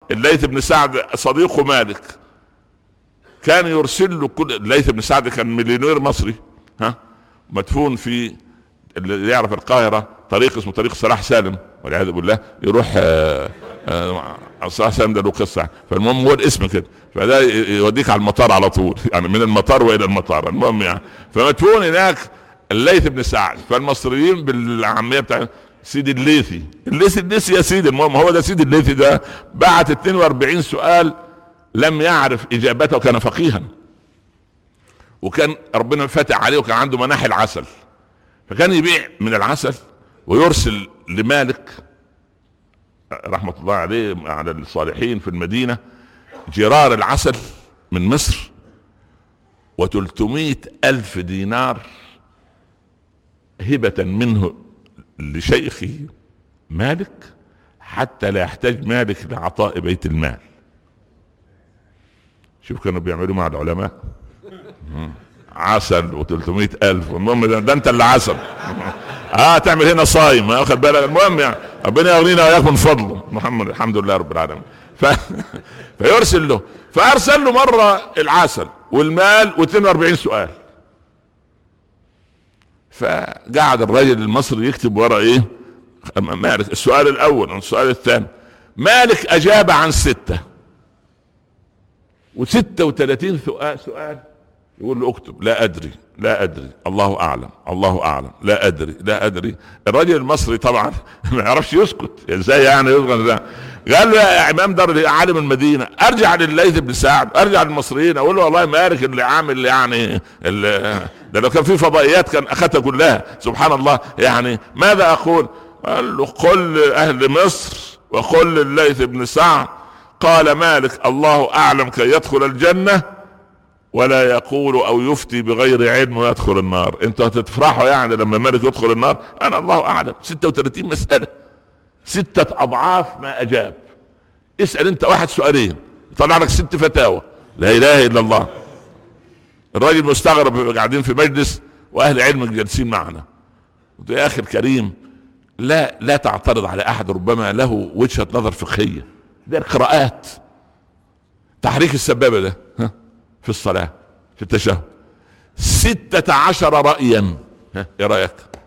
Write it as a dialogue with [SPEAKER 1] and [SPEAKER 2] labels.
[SPEAKER 1] الليث بن سعد صديقه مالك كان يرسل له كل الليث بن سعد كان مليونير مصري ها مدفون في اللي يعرف القاهره طريق اسمه طريق صلاح سالم والعياذ بالله يروح آه، آه، صلاح سالم ده له قصه فالمهم هو الاسم كده فده يوديك على المطار على طول يعني من المطار والى المطار المهم يعني فمدفون هناك الليث بن سعد فالمصريين بالعاميه بتاع سيدي الليثي الليثي الليثي يا سيدي المهم هو ده سيدي الليثي ده بعت 42 سؤال لم يعرف اجابته وكان فقيها وكان ربنا فاتح عليه وكان عنده مناحي العسل فكان يبيع من العسل ويرسل لمالك رحمة الله عليه على الصالحين في المدينة جرار العسل من مصر وتلتمائة ألف دينار هبة منه لشيخه مالك حتى لا يحتاج مالك لعطاء بيت المال شوف كانوا بيعملوا مع العلماء عسل و300 الف المهم ده, ده انت اللي عسل اه تعمل هنا صايم واخد بالك المهم يعني ربنا يغنينا واياك من فضله محمد الحمد لله رب العالمين ف... فيرسل له فارسل له مره العسل والمال و42 سؤال فقعد الرجل المصري يكتب ورا ايه مالك السؤال الاول السؤال الثاني مالك اجاب عن سته وستة وثلاثين سؤال سؤال يقول له اكتب لا ادري لا ادري الله اعلم الله اعلم لا ادري لا ادري الرجل المصري طبعا ما يعرفش يسكت ازاي يعني يسكت قال له يا امام دار عالم المدينه ارجع لليث بن سعد ارجع للمصريين اقول له والله مالك اللي عامل يعني اللي ده لو كان في فضائيات كان اخذتها كلها سبحان الله يعني ماذا اقول قال له قل اهل مصر وقل لليث بن سعد قال مالك الله اعلم كي يدخل الجنه ولا يقول او يفتي بغير علم ويدخل النار انتوا هتفرحوا يعني لما مالك يدخل النار انا الله اعلم 36 مساله ستة اضعاف ما اجاب اسأل انت واحد سؤالين يطلع لك ست فتاوى لا اله الا الله الراجل مستغرب قاعدين في مجلس واهل علم جالسين معنا يا اخي الكريم لا لا تعترض على احد ربما له وجهه نظر فقهيه ده القراءات تحريك السبابه ده ها في الصلاه في التشهد ستة عشر رأيا ها ايه رأيك